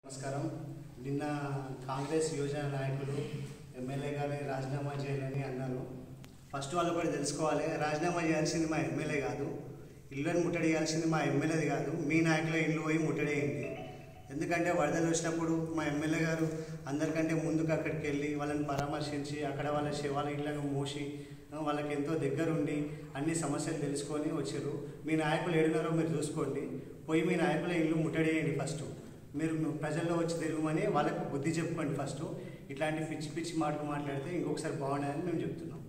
నమస్కారం నిన్న కాంగ్రెస్ యువజన నాయకులు ఎమ్మెల్యే గారిని రాజీనామా చేయాలని అన్నారు ఫస్ట్ వాళ్ళు కూడా తెలుసుకోవాలి రాజీనామా చేయాల్సింది మా ఎమ్మెల్యే కాదు ఇల్లుని ముట్టడియాల్సింది మా ఎమ్మెల్యేది కాదు మీ నాయకుల ఇల్లు పోయి ముట్టడేయండి ఎందుకంటే వరదలు వచ్చినప్పుడు మా ఎమ్మెల్యే గారు అందరికంటే ముందుకు అక్కడికి వెళ్ళి వాళ్ళని పరామర్శించి అక్కడ వాళ్ళ శవాల ఇళ్ళను మూసి ఆ, వాళ్ళకి ఎంతో దగ్గరుండి అన్ని సమస్యలు తెలుసుకొని వచ్చారు మీ నాయకులు ఏడున్నారో మీరు చూసుకోండి పోయి మీ నాయకుల ఇల్లు ముట్టడేయండి ఫస్ట్ మీరు ప్రజల్లో వచ్చి తిరుగుమని వాళ్ళకు బుద్ధి చెప్పుకోండి ఫస్ట్ ఇట్లాంటి పిచ్చి పిచ్చి మాటలు మాట్లాడితే ఇంకొకసారి బాగుండదని మేము చెప్తున్నాం